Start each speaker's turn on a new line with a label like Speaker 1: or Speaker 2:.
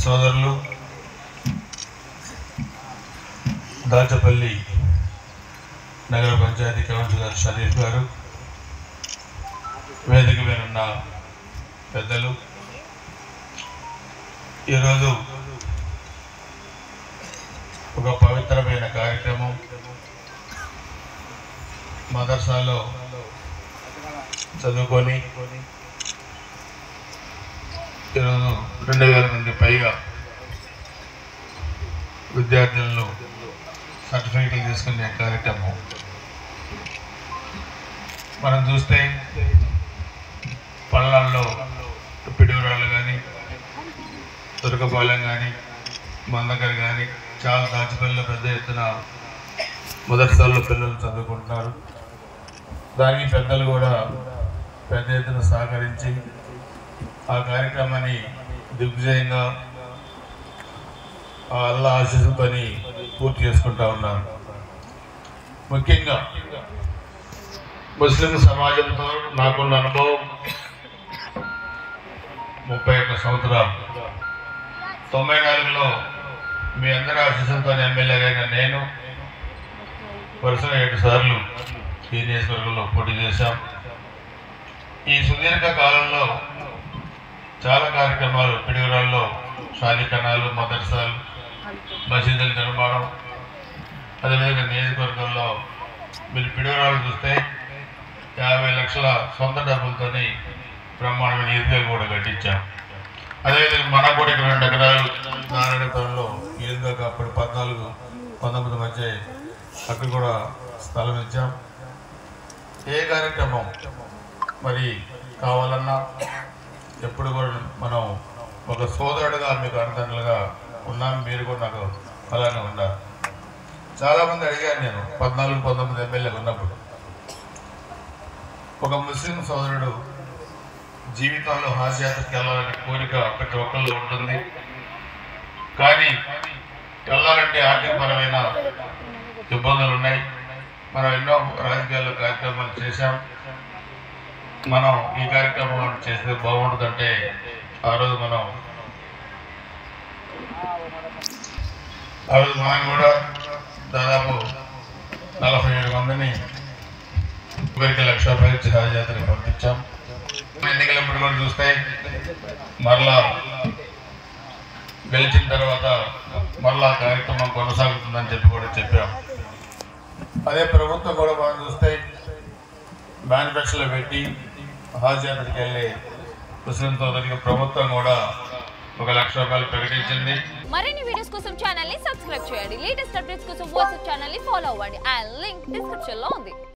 Speaker 1: సోదరులు దాచపల్లి నగర పంచాయతీ కౌన్సిలర్ షరీఫ్ గారు వేదిక మీద ఉన్న పెద్దలు ఈరోజు ఒక పవిత్రమైన కార్యక్రమం మదర్సాలో చదువుకొని ఈరోజు రెండు వేల మంది పైగా విద్యార్థులను సర్టిఫికెట్లు తీసుకునే కార్యక్రమం మనం చూస్తే పళ్ళల్లో పిడుగురాళ్ళు కానీ తురకపాలెం కానీ మందకరి కానీ చాలా దాచిపల్లిలో పెద్ద ఎత్తున మొదటి స్థాయిలో పిల్లలు చదువుకుంటున్నారు దానికి పెద్దలు కూడా పెద్ద ఎత్తున సహకరించి ఆ కార్యక్రమాన్ని దిగ్విజయంగా ఆ అల్లా ఆశీస్సుతోని పూర్తి చేసుకుంటా ఉన్నారు ముఖ్యంగా ముస్లిం సమాజంతో నాకున్న అనుభవం ముప్పై ఒక్క సంవత్సరాలు తొంభై నాలుగులో మీ అందరి ఆశీస్సులతో ఎమ్మెల్యేగా అయిన నేను వరుసగా ఏడు సార్లు ఈ నియోజకవర్గంలో పోటీ చేశాం ఈ సుదీర్ఘ కాలంలో చాలా కార్యక్రమాలు పిడుగురాల్లో షాలికణాలు మదర్సాలు మసీదుల నిర్మాణం అదేవిధంగా నియోజకవర్గంలో మీరు పిడుగురాలు చూస్తే యాభై లక్షల సొంత డబ్బులతోని బ్రహ్మాండమైన ఈద్గా కూడా కట్టించాం అదేవిధంగా మన కూడా ఇక్కడ రెండు ఎకరాలు నారాయణపురంలో ఈద్గా అప్పుడు పద్నాలుగు పంతొమ్మిది మధ్య అక్కడ కూడా స్థలం ఇచ్చాం ఏ కార్యక్రమం మరి కావాలన్నా ఎప్పుడు కూడా మనం ఒక సోదరుడుగా మీకు అండగా ఉన్నాం మీరు కూడా నాకు అలానే ఉన్నారు చాలామంది అడిగాను నేను పద్నాలుగు పంతొమ్మిది ఎమ్మెల్యేలు ఉన్నప్పుడు ఒక ముస్లిం సోదరుడు జీవితంలో హాస్యాత్రకు వెళ్ళాలనే కోరిక ప్రతి ఒక్కరిలో ఉంటుంది కానీ వెళ్ళాలంటే ఆర్థికపరమైన ఇబ్బందులు ఉన్నాయి మనం ఎన్నో రాజకీయాల్లో కార్యక్రమాలు చేశాం మనం ఈ కార్యక్రమం చేస్తే బాగుంటుందంటే ఆ రోజు మనం ఆ రోజు మనం కూడా దాదాపు నలభై ఏడు మందిని ఒకరికి లక్ష రూపాయలు ఛాయాజాతకి పంపించాం ఎన్నికలప్పుడు కూడా చూస్తే మరలా గెలిచిన తర్వాత మరలా కార్యక్రమం కొనసాగుతుందని చెప్పి కూడా చెప్పాం అదే ప్రభుత్వం కూడా మనం చూస్తే మేనిఫెస్టోలో పెట్టి హజ్ యాత్రకి వెళ్ళి ముస్లిం సోదరికి ప్రభుత్వం కూడా ఒక లక్ష రూపాయలు ప్రకటించింది
Speaker 2: మరిన్ని వీడియోస్ కోసం ఛానల్ ని సబ్స్క్రైబ్ చేయండి లేటెస్ట్ అప్డేట్స్ కోసం వాట్సాప్ ఛానల్ ని ఫాలో అవ్వండి ఆ లింక్ డిస్క్రిప్షన్ లో ఉంది